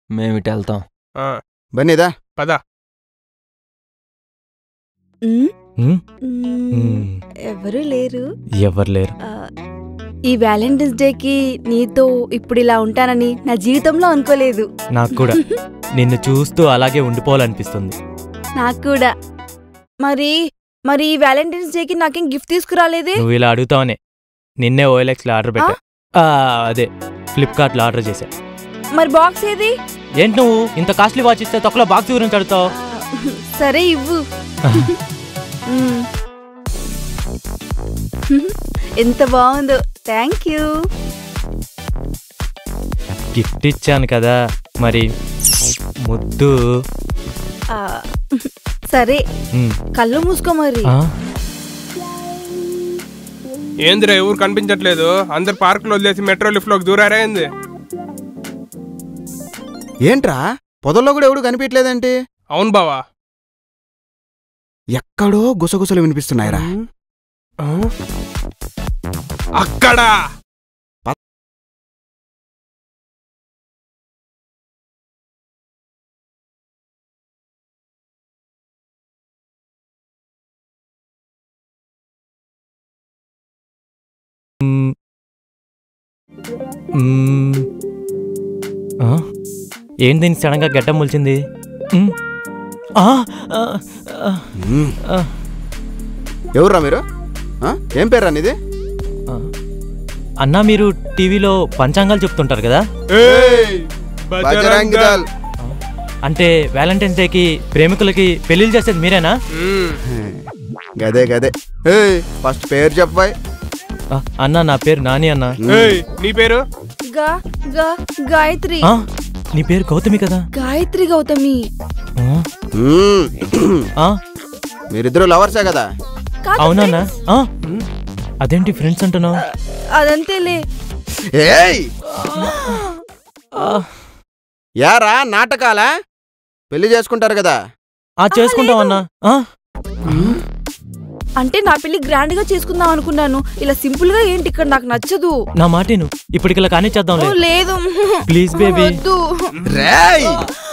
మేము ఇటు వెళ్తాం ఆ, బన్నీదా పద ఉమ్, ఉమ్, ఉమ్, ఉమ్, ఎవరు లేరు ఎవరు లేరు ఆ, ఈ వ్యాలంటైన్స్ డేకి నీతో ఇప్పుడు ఇలా ఉంటానని నా జీవితంలో అనుకోలేదు నాకు కూడా నిన్ను చూస్తూ అలాగే ఉండిపోవాలనిపిస్తుంది నాకు కూడా మరి మరి ఈ వ్యాలంటైన్స్ డేకి నాకేం గిఫ్ట్ తీసుకురాలేదే నువ్వు ఇలా అడుగుతావనే నిన్నే ఓఎల్ఎక్స్లో ఆర్డర్ పెట్టా ఆ, అదే ఫ్లిప్కార్ట్లో ఆర్డర్ చేశా మరి బాక్స్ ఏది ఏంటి నువ్వు ఇంత కాస్ట్లీ వాచ్ ఇస్తే తొక్కలో బాక్స్ గురించి అడుగుతావు ఆ, సరే ఇవ్వు ఉమ్. ఎంత బాగుందో థ్యాంక్ యూ గిఫ్ట్ ఇచ్చాను కదా మరి ముద్దు ఆ, సరే ఉమ్, కళ్ళు మూసుకో మరి ఆ, ఏందిరా ఎవరు కనిపించట్లేదు అందరు పార్కులో వదిలేసి మెట్రో లిఫ్ట్ లోకి దూరారా ఏంది ఏంట్రా పొదల్లో కూడా ఎవడు కనిపించలేదేంటి అవును బావా ఎక్కడో గుసగుసలు వినిపిస్తున్నాయిరా ఆ? అక్కడ ఉమ్, ఆ? ఏంటి దీనికి సడన్గా గడ్డం ములిచింది ఉమ్, ఆ, ఆ, ఆ, మ్మ్. ఆ, ఎవర్రా మీరు ఆ? ఏం పేర్రా నీది ఆ. అన్నా మీరు టీవీలో పంచాంగాలు చెప్తుంటారు కదా ఏయ్, బజరంగ్ బజరంగ దళ్. అంటే వ్యాలంటైన్స్ డేకి ప్రేమికులకి పెళ్లిళ్ళు చేసేది మీరేనా మ్మ్. గదే గదే ఏయ్ ఫస్ట్ పేరు చెప్పాయి ఆ, అన్నా నా పేరు నాని అన్న ఏయ్, నీ పేరు గా గా గాయత్రి ఆ, నీ పేరు గౌతమి కదా గాయత్రి గౌతమి ఆ, మ్మ్. ఆ, మీరిద్దరు లవర్సే కదా కాదు అవునన్నా ఆ, అదేంటి ఫ్రెండ్స్ అంటున్నావు అదంతేలే ఏయ్ ఆ, యారా నాటకాలా పెళ్లి చేసుకుంటారు కదా ఆ చేసుకుంటాం అన్నా ఆ, అంటే నా పెళ్లి గ్రాండ్ గా చేసుకుందాం అనుకున్నాను ఇలా సింపుల్ గా ఏంటి ఇక్కడ నాకు నచ్చదు నా మాటిను ఇప్పటికి ఇలా కానిచ్చేద్దాం ఓ, లేదు ప్లీజ్ బేబీ వద్దు రేయ్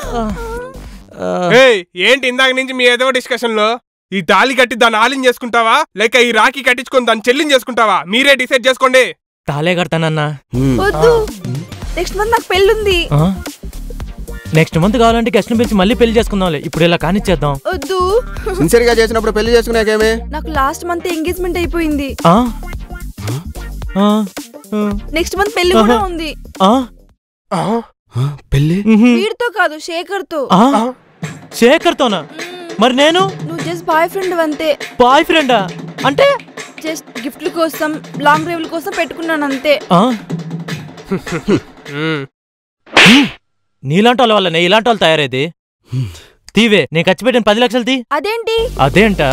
ఏయ్ ఏంటి ఇందాక నుంచి మీ ఏదో డిస్కషన్ లో ఈ తాళి కట్టి దాన్ని ఆలిన్ చేసుకుంటావా లేక ఈ రాఖీ కట్టించుకొని దాన్ని చెల్లింగ్ చేసుకుంటావా మీరే డిసైడ్ చేసుకోండి తాలే కడతానన్నా మ్మ్. వద్దు నెక్స్ట్ మంత్ నాకు పెళ్ళుంది నెక్స్ట్ మంత్ కావాలంటే గెస్ట్ పిలిచి మళ్ళీ పెళ్లి చేసుకుందాంలే ఇప్పుడు ఇలా కానిచ్చేద్దాం వద్దు సిన్సియర్ గా చేసినప్పుడు పెళ్లి చేసుకునేకేమి నాకు లాస్ట్ మంత్ ఎంగేజ్మెంట్ అయిపోయింది ఆ? ఆ, ఆ, నెక్స్ట్ మంత్ పెళ్లి కూడా ఉంది ఆ, ఆ? ఆ, పెళ్లి మ్హూ. వీడితో కాదు శేఖర్ తో ఆ? శేఖర్తోనా మరి నేను నువ్వు జస్ట్ బాయ్ ఫ్రెండ్ అంతే బాయ్ ఫ్రెండా అంటే జస్ట్ గిఫ్ట్ల కోసం లాంగ్ డ్రైవ్ల కోసం పెట్టుకున్నాను అంతే ఆ? మ్మ్. నీలాంటి వాళ్ళ వల్లనే ఇలాంటి వాళ్ళు తయారైంది తీవే నేను ఖర్చు పెట్టిన పది లక్షలు తీ అదేంటి అదేంటా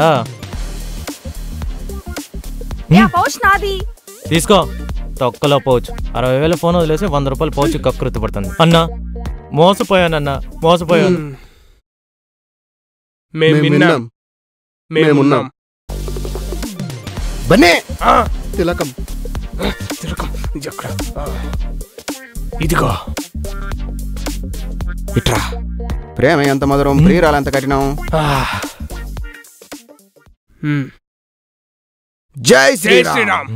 ఏ ఆ పౌచ్ నాది తీసుకో తొక్కలో పౌచ్ అరవై వేల ఫోన్ వదిలేసి వంద రూపాయలు పౌచ్ కకృతి పడుతుంది అన్నా మోసపోయానన్నా మోసపోయాను మ్మ్. మేం మేము విన్నాం విన్నాం. మేమున్నాం బన్నే ఆ, తిలకం తిరగం. ఇది ఎక్కడ? ఆ. ఇదిగో ఇట్రా ప్రేమ ఎంత మధురం ప్రియురాలు ఎంత కఠినం ఆ. మ్మ్. జై జై శ్రీరామ్ శ్రీరామ్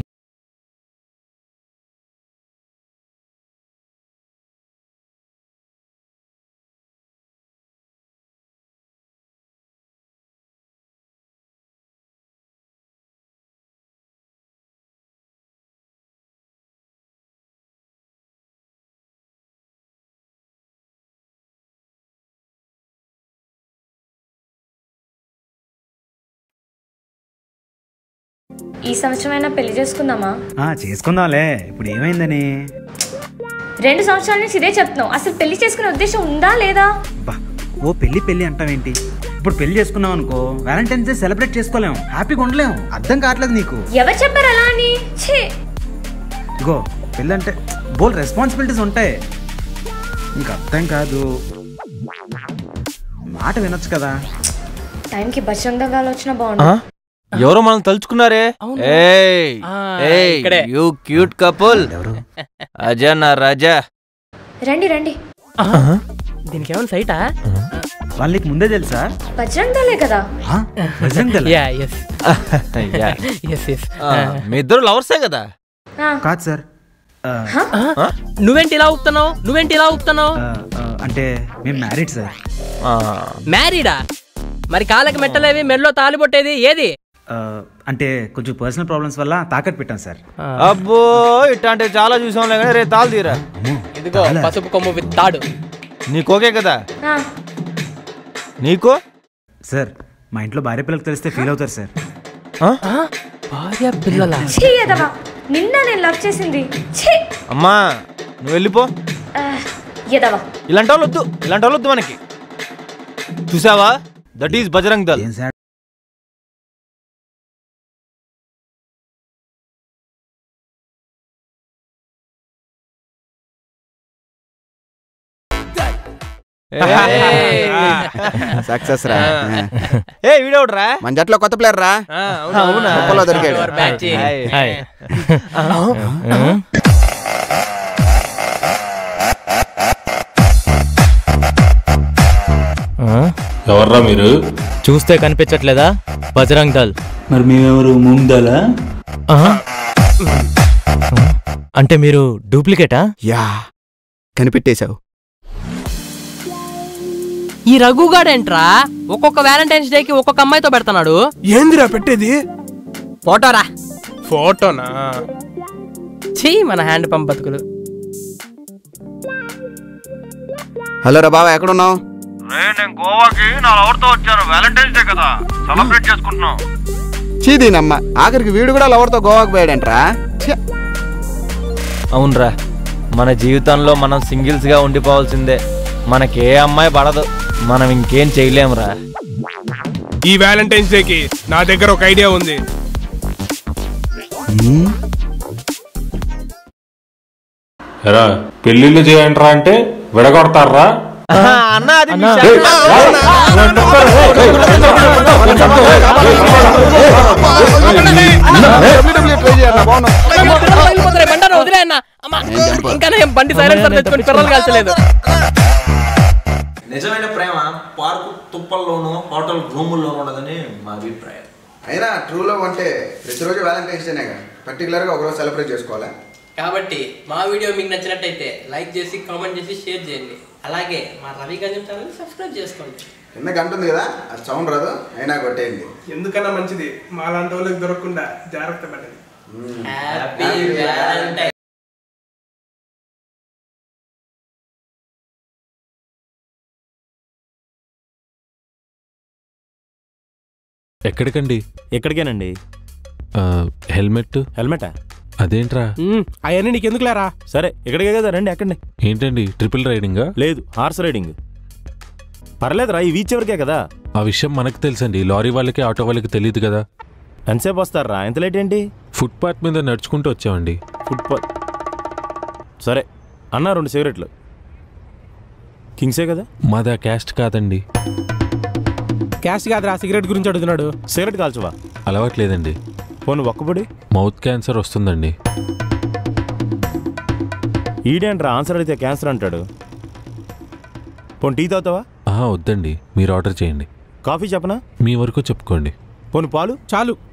ఈ సంవత్సరమైనా పెళ్లి చేసుకుందామా ఆ, చేసుకుందాంలే ఇప్పుడు ఏమైందని రెండు సంవత్సరాల నుంచి ఇదే చెప్తున్నావు అసలు పెళ్లి చేసుకునే ఉద్దేశం ఉందా లేదా బా ఓ పెళ్లి పెళ్లి అంటావేంటి ఇప్పుడు పెళ్లి చేసుకున్నాం అనుకో వ్యాలంటైన్స్ డే సెలబ్రేట్ చేసుకోలేము హ్యాపీగా ఉండలేము అర్థం కావట్లేదు నీకు ఎవరు చెప్పారు అలా అని ఛీ ఇగో పెళ్ళి అంటే బోల్ రెస్పాన్సిబిలిటీస్ ఉంటాయి నీకు అర్థం కాదు మాట వినొచ్చు కదా టైంకి బజరంగ దళాలు వచ్చినా బాగుండు ఎవరో మనం తలుచుకున్నారే ఏయ్ ఆ, ఏయ్ ఇక్కడే. యూ క్యూట్ కపుల్ ఎవరు అజా నా రాజా రండి రండి దీనికి ఏమైనా సైటా వాళ్ళకి ముందే తెలుసా బజరంగ్ దళే కదా ఆ, Bajrang Dal yeah yes yeah. Yes yes ఆ, మీ ఇద్దరు లవర్సే కదా ఆ, కాదు సార్ ఆ, నువ్వేంటి ఇలా ఊపుతున్నావు నువ్వేంటి ఇలా ఊపుతున్నావు ఆ, ఆ, అంటే మేము మ్యారీడ్ సార్ ఆ, మ్యారీడా మరి కాళ్ళకి మెట్టలేవి మెడలో తాలిబొట్టేది ఏది ఆ, అంటే కొంచెం పర్సనల్ ప్రాబ్లమ్స్ వల్ల తాకట్టు పెట్టాం సార్ అబ్బో ఇట్లాంటివి చాలా చూసాంలే కానీ రే తాలు తీరా ఇదిగో పసుపు కొమ్ము విత్ తాడు నీకు ఓకే కదా ఆ, నీకు సార్ మా ఇంట్లో భార్య పిల్లలకు తెలిస్తే ఫీల్ అవుతారు సార్ ఆ? భార్య పిల్లల ఛీ ఎదవా నిన్న నేను లవ్ చేసింది ఛీ అమ్మా నువ్వు వెళ్ళిపో ఆ, ఎదవా ఇలాంటి వాళ్ళు వద్దు ఇలాంటి వాళ్ళు వద్దు మనకి చూసావా దట్ ఈస్ బజరంగ్ దల్ ఏం సార్ సక్సెస్ రా ఏ వీడవుడ్రా మన జట్లో కొత్త ప్లేయర్ రా అవునా కుప్పలో దొరికాడు బ్యాచ్ హాయ్. హాయ్ ఎవర్రా మీరు చూస్తే కనిపించట్లేదా బజరంగ్ దల్ మరి మేమెవరు ముందలా ఆహా. అంటే మీరు డూప్లికేటా యా కనిపెట్టేశావు ఈ రఘుగాడేంట్రా ఒక్కొక్క వ్యాలంటైన్స్ డేకి ఒక్కొక్క అమ్మాయితో పెడుతున్నాడు ఏందిరా పెట్టేది ఫోటోరా ఫోటోనా చీ మన హ్యాండ్ పంప్ బతుకులు హలో రా బాబా ఎక్కడున్నావు నేను గోవాకి నా లవర్తో వచ్చాను వ్యాలంటైన్స్ డే కదా సెలబ్రేట్ చేసుకుంటున్నాం చీదీనమ్మ ఆఖరికి వీడు కూడా లవర్తో గోవాకి పోయాడంట్రా ఛే, అవునరా మన జీవితంలో మనం సింగిల్స్ గా ఉండిపోవాల్సిందే మనకి ఏ అమ్మాయి పడదు మనం ఇంకేం చేయలేమురా ఈ వ్యాలంటైన్స్ డేకి నా దగ్గర ఒక ఐడియా ఉంది ఎరా పెళ్ళిళ్ళు చేయండిరా అంటే విడగొడతారా అన్న అది మీ అన్నా. శాస్త్రం. WWE try చేయాలా? బాగున్నావు. బండారు వదిలే అన్న అమ్మా, ఇంకా నేను బండి సైలెన్సర్ తెచ్చుకొని పిల్లలు కాల్చలేదు నిజమైన ప్రేమ పార్కు తుప్పల్లోనూ హోటల్ రూముల్లోనూ ఉండదని మా అభిప్రాయం అయినా ట్రూ లవ్ అంటే ప్రతిరోజు వ్యాలంటైన్స్ డేనే కదా పర్టికులర్గా ఒకరోజు సెలబ్రేట్ చేసుకోవాలా కాబట్టి మా వీడియో మీకు నచ్చినట్టయితే లైక్ చేసి కామెంట్ చేసి షేర్ చేయండి అలాగే మా రవి గంజం ఛానల్ సబ్స్క్రైబ్ చేసుకోండి కింద గంట ఉంది కదా అది సౌండ్ రాదు అయినా కొట్టేయండి ఎందుకన్నా మంచిది మాలాంటి వాళ్ళకి దొరకకుండా జాగ్రత్త పడండి హ్యాపీ వ్యాలంటైన్ ఎక్కడికండి ఎక్కడికేనండి ఆ, హెల్మెట్ హెల్మెటా అదేంట్రా అవన్నీ నీకు ఎందుకు లేరా సరే ఇక్కడికే కదా రండి ఎక్కండి ఏంటండి ట్రిపుల్ రైడింగా లేదు హార్స్ రైడింగ్ పర్లేదురా ఈ వీచ్ ఎవరికే కదా ఆ విషయం మనకు తెలుసండి లారీ వాళ్ళకి ఆటో వాళ్ళకి తెలియదు కదా ఎంతసేపు వస్తారా ఎంత లేట్ ఏంటి ఫుట్పాత్ మీద నడుచుకుంటూ వచ్చామండి ఫుట్పాత్ సరే అన్న రెండు సిగరెట్లు కింగ్సే కదా మాదా క్యాస్ట్ కాదండి క్యాష్ కాదురా సిగరెట్ గురించి అడుగుతున్నాడు సిగరెట్ కాల్చువా అలవాట్లేదండి పోను ఒక్కబడి మౌత్ క్యాన్సర్ వస్తుందండి ఈడేంట్రా ఆన్సర్ అడిగితే క్యాన్సర్ అంటాడు పోను టీ తాగుతావా ఆహా వద్దండి మీరు ఆర్డర్ చేయండి కాఫీ చెప్పనా మీ వరకు చెప్పుకోండి పోను పాలు చాలు